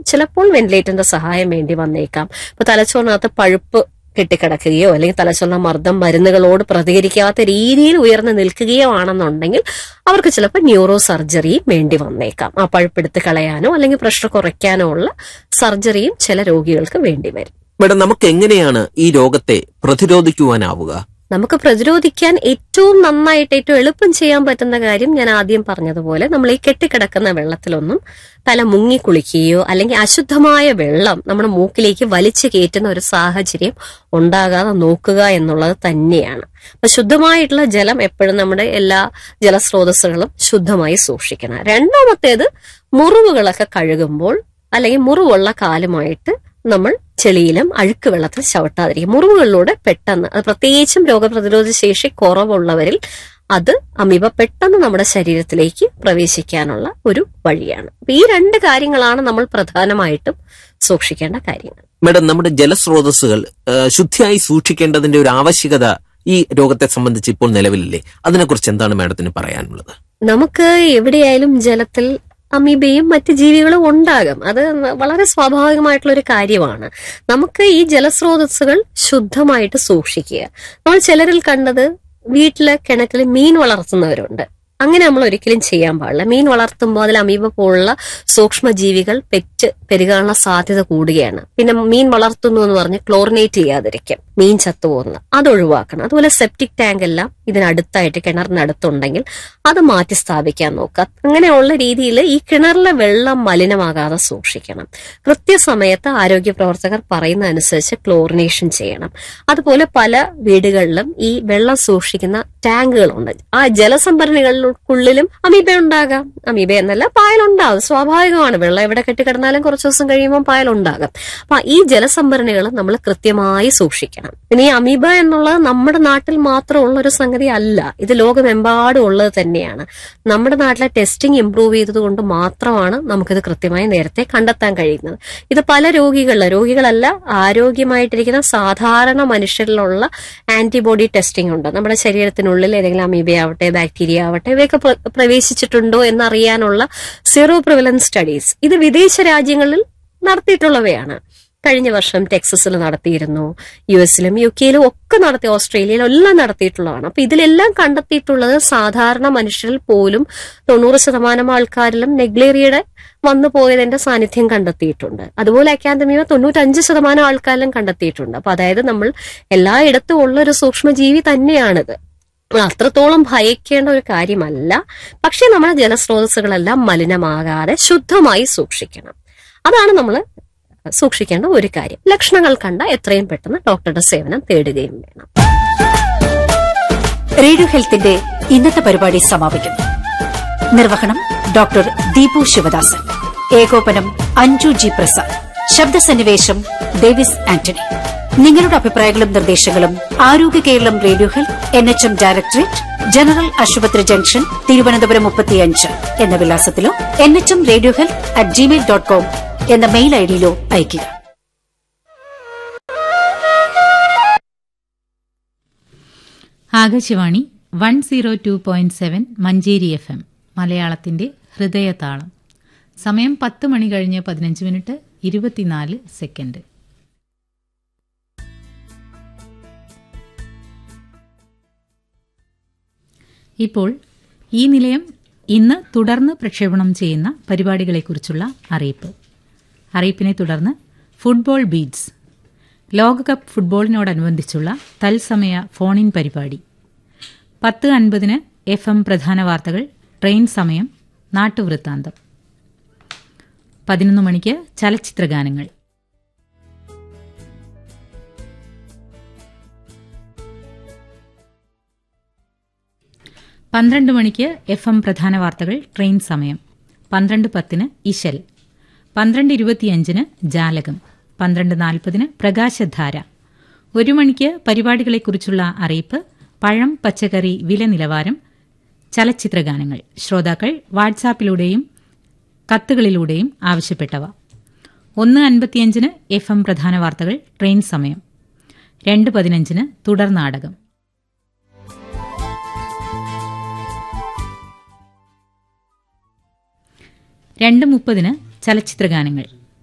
ചിലപ്പോൾ വെന്റിലേറ്ററിന്റെ സഹായം വേണ്ടി വന്നേക്കാം ഇപ്പൊ തലച്ചോറിനകത്ത് പഴുപ്പ് കെട്ടിക്കിടക്കുകയോ അല്ലെങ്കിൽ തലച്ചോറിന്റെ മർദ്ദം മരുന്നുകളോട് പ്രതികരിക്കാത്ത രീതിയിൽ ഉയർന്നു നിൽക്കുകയോ ആണെന്നുണ്ടെങ്കിൽ അവർക്ക് ചിലപ്പോൾ ന്യൂറോ സർജറിയും വേണ്ടി വന്നേക്കാം ആ പഴുപ്പെടുത്ത് കളയാനോ അല്ലെങ്കിൽ പ്രഷർ കുറയ്ക്കാനോ ഉള്ള സർജറിയും ചില രോഗികൾക്ക് വേണ്ടി വരും മേഡം നമുക്ക് എങ്ങനെയാണ് ഈ രോഗത്തെ പ്രതിരോധിക്കുവാനാവുക നമുക്ക് പ്രതിരോധിക്കാൻ ഏറ്റവും നന്നായിട്ട് ഏറ്റവും എളുപ്പം ചെയ്യാൻ പറ്റുന്ന കാര്യം ഞാൻ ആദ്യം പറഞ്ഞതുപോലെ നമ്മൾ ഈ കെട്ടിക്കിടക്കുന്ന വെള്ളത്തിലൊന്നും തല മുങ്ങി കുളിക്കുകയോ അല്ലെങ്കിൽ അശുദ്ധമായ വെള്ളം നമ്മുടെ മൂക്കിലേക്ക് വലിച്ചു കയറ്റുന്ന ഒരു സാഹചര്യം ഉണ്ടാകാതെ നോക്കുക എന്നുള്ളത് തന്നെയാണ് അപ്പൊ ശുദ്ധമായിട്ടുള്ള ജലം എപ്പോഴും നമ്മുടെ എല്ലാ ജലസ്രോതസ്സുകളും ശുദ്ധമായി സൂക്ഷിക്കണം രണ്ടാമത്തേത് മുറിവുകളൊക്കെ കഴുകുമ്പോൾ അല്ലെങ്കിൽ മുറിവുള്ള കാലുമായിട്ട് നമ്മൾ ചെളിയിലും അഴുക്ക് വെള്ളത്തിൽ ചവിട്ടാതിരിക്കും മുറിവുകളിലൂടെ പെട്ടെന്ന് അത് പ്രത്യേകിച്ചും രോഗപ്രതിരോധ ശേഷി കുറവുള്ളവരിൽ അത് അമീബ പെട്ടെന്ന് നമ്മുടെ ശരീരത്തിലേക്ക് പ്രവേശിക്കാനുള്ള ഒരു വഴിയാണ് അപ്പൊ ഈ രണ്ട് കാര്യങ്ങളാണ് നമ്മൾ പ്രധാനമായിട്ടും സൂക്ഷിക്കേണ്ട കാര്യങ്ങൾ മേഡം നമ്മുടെ ജലസ്രോതസ്സുകൾ ആ, ശുദ്ധിയായി സൂക്ഷിക്കേണ്ടതിന്റെ ഒരു ആവശ്യകത ഈ രോഗത്തെ സംബന്ധിച്ച് ഇപ്പോൾ നിലവിലില്ലേ അതിനെക്കുറിച്ച് എന്താണ് മേഡത്തിന് പറയാനുള്ളത് നമുക്ക് എവിടെയായാലും ജലത്തിൽ അമീബയും മറ്റ് ജീവികളും ഉണ്ടാകും അത് വളരെ സ്വാഭാവികമായിട്ടുള്ള ഒരു കാര്യമാണ് നമുക്ക് ഈ ജലസ്രോതസ്സുകൾ ശുദ്ധമായിട്ട് സൂക്ഷിക്കുക നമ്മൾ ചിലരിൽ കണ്ടത് വീട്ടിലെ കിണറ്റിൽ മീൻ വളർത്തുന്നവരുണ്ട് അങ്ങനെ നമ്മൾ ഒരിക്കലും ചെയ്യാൻ പാടില്ല മീൻ വളർത്തുമ്പോൾ അതിൽ അമീബ പോലുള്ള സൂക്ഷ്മജീവികൾ പെറ്റ് പെരുകാനുള്ള സാധ്യത കൂടുകയാണ് പിന്നെ മീൻ വളർത്തുന്നു എന്ന് പറഞ്ഞ് ക്ലോറിനേറ്റ് ചെയ്യാതിരിക്കും മീൻ ചത്തുപോകുന്നത് അത് ഒഴിവാക്കണം അതുപോലെ സെപ്റ്റിക് ടാങ്ക് എല്ലാം ഇതിനടുത്തായിട്ട് കിണറിനടുത്തുണ്ടെങ്കിൽ അത് മാറ്റി സ്ഥാപിക്കാൻ നോക്കുക അങ്ങനെയുള്ള രീതിയിൽ ഈ കിണറിലെ വെള്ളം മലിനമാകാതെ സൂക്ഷിക്കണം കൃത്യസമയത്ത് ആരോഗ്യ പ്രവർത്തകർ പറയുന്ന അനുസരിച്ച് ക്ലോറിനേഷൻ ചെയ്യണം അതുപോലെ പല വീടുകളിലും ഈ വെള്ളം സൂക്ഷിക്കുന്ന ടാങ്കുകളുണ്ട് ആ ജലസംഭരണികൾക്കുള്ളിലും അമീബ ഉണ്ടാകാം അമീബ എന്നല്ല പായലുണ്ടാകും സ്വാഭാവികമാണ് വെള്ളം എവിടെ കെട്ടിക്കിടന്നാലും കുറച്ച് ദിവസം കഴിയുമ്പോൾ പായലുണ്ടാകും അപ്പൊ ഈ ജലസംഭരണികൾ നമ്മൾ കൃത്യമായി സൂക്ഷിക്കണം പിന്നെ ഈ അമീബ എന്നുള്ളത് നമ്മുടെ നാട്ടിൽ മാത്രമുള്ള ഒരു സംഗതി അല്ല ഇത് ലോകമെമ്പാടും ഉള്ളത് തന്നെയാണ് നമ്മുടെ നാട്ടിലെ ടെസ്റ്റിംഗ് ഇംപ്രൂവ് ചെയ്തത് കൊണ്ട് മാത്രമാണ് നമുക്കിത് കൃത്യമായി നേരത്തെ കണ്ടെത്താൻ കഴിയുന്നത് ഇത് പല രോഗികളിൽ രോഗികളല്ല ആരോഗ്യമായിട്ടിരിക്കുന്ന സാധാരണ മനുഷ്യരിലുള്ള ആന്റിബോഡി ടെസ്റ്റിംഗ് ഉണ്ട് നമ്മുടെ ശരീരത്തിനുള്ളിൽ ഏതെങ്കിലും അമീബ ആവട്ടെ ബാക്ടീരിയ ആവട്ടെ ഇവയൊക്കെ പ്ര- പ്രവേശിച്ചിട്ടുണ്ടോ എന്നറിയാനുള്ള സീറോ പ്രിവലൻസ് സ്റ്റഡീസ് ഇത് വിദേശ രാജ്യങ്ങളിൽ നടത്തിയിട്ടുള്ളവയാണ് കഴിഞ്ഞ വർഷം ടെക്സസിൽ നടത്തിയിരുന്നു യു എസിലും യു കെയിലും ഒക്കെ നടത്തി ഓസ്ട്രേലിയയിലും എല്ലാം നടത്തിയിട്ടുള്ളതാണ് അപ്പൊ ഇതിലെല്ലാം കണ്ടെത്തിയിട്ടുള്ളത് സാധാരണ മനുഷ്യരിൽ പോലും തൊണ്ണൂറ് ശതമാനം ആൾക്കാരിലും നെഗ്ലേറിയയുടെ വന്നു പോയതിന്റെ സാന്നിധ്യം കണ്ടെത്തിയിട്ടുണ്ട് അതുപോലെ അക്കാദമിയ തൊണ്ണൂറ്റഞ്ച് ശതമാനം ആൾക്കാരിലും കണ്ടെത്തിയിട്ടുണ്ട് അപ്പൊ അതായത് നമ്മൾ എല്ലായിടത്തും ഉള്ള ഒരു സൂക്ഷ്മജീവി തന്നെയാണിത് അത്രത്തോളം ഭയക്കേണ്ട ഒരു കാര്യമല്ല പക്ഷെ നമ്മുടെ ജലസ്രോതസ്സുകളെല്ലാം മലിനമാകാതെ ശുദ്ധമായി സൂക്ഷിക്കണം അതാണ് നമ്മൾ സൂക്ഷിക്കേണ്ട ഒരു കാര്യം ലക്ഷണങ്ങൾ കണ്ട എത്രയും പെട്ടെന്ന് ഡോക്ടറുടെ സേവനം തേടുകയും വേണം റേഡിയോ ഹെൽത്തിന്റെ ഇന്നത്തെ പരിപാടി സമാപിക്കുന്നു നിർവഹണം ഡോക്ടർ ദീപു ശിവദാസൻ ഏകോപനം അഞ്ജു ജി പ്രസാദ് ശബ്ദസന്നിവേശം ഡേവിസ് ആന്റണി നിങ്ങളുടെ അഭിപ്രായങ്ങളും നിർദ്ദേശങ്ങളും Arogya Keralam radio health N H M directorate general ആശുപത്രി ജംഗ്ഷൻ തിരുവനന്തപുരം മുപ്പത്തിയഞ്ച് എന്ന വിലാസത്തിലോ N H M radio health at Gmail dot com എന്ന മെയിൽ ഐഡിയിലോ അയയ്ക്കുക Akashvani one zero two point seven Manjeri F M മലയാളത്തിന്റെ ഹൃദയതാളം സമയം പത്ത് മണി കഴിഞ്ഞ് പതിനഞ്ച് മിനിറ്റ് ഇരുപത്തിനാല് സെക്കൻഡ് ഇപ്പോൾ ഈ നിലയം ഇന്ന് തുടർന്ന് പ്രക്ഷേപണം ചെയ്യുന്ന പരിപാടികളെക്കുറിച്ചുള്ള അറിയിപ്പ് അറിയിപ്പിനെ തുടർന്ന് ഫുട്ബോൾ ബീറ്റ്സ് ലോകകപ്പ് ഫുട്ബോളിനോടനുബന്ധിച്ചുള്ള തത്സമയ ഫോണിൻ പരിപാടി പത്ത് അൻപതിന് എഫ് എം പ്രധാന വാർത്തകൾ ട്രെയിൻ സമയം നാട്ടുവൃത്താന്തം പതിനൊന്ന് മണിക്ക് ചലച്ചിത്രഗാനങ്ങൾ പന്ത്രണ്ട് മണിക്ക് എഫ് എം പ്രധാന വാർത്തകൾ ട്രെയിൻ സമയം പന്ത്രണ്ട് പത്തിന് ഇശൽ പന്ത്രണ്ട് ഇരുപത്തിയഞ്ചിന് ജാലകം പന്ത്രണ്ട് നാൽപ്പതിന് പ്രകാശധാര ഒരു മണിക്ക് പരിപാടികളെക്കുറിച്ചുള്ള അറിയിപ്പ് പഴം പച്ചക്കറി വില നിലവാരം ചലച്ചിത്രഗാനങ്ങൾ ശ്രോതാക്കൾ വാട്സാപ്പിലൂടെയും കത്തുകളിലൂടെയും ആവശ്യപ്പെട്ടവ ഒന്ന് അൻപത്തിയഞ്ചിന് എഫ് എം പ്രധാന വാർത്തകൾ ട്രെയിൻ സമയം രണ്ട് പതിനഞ്ചിന് തുടർ നാടകം രണ്ട് മുപ്പതിന് ചലച്ചിത്രഗാനങ്ങൾ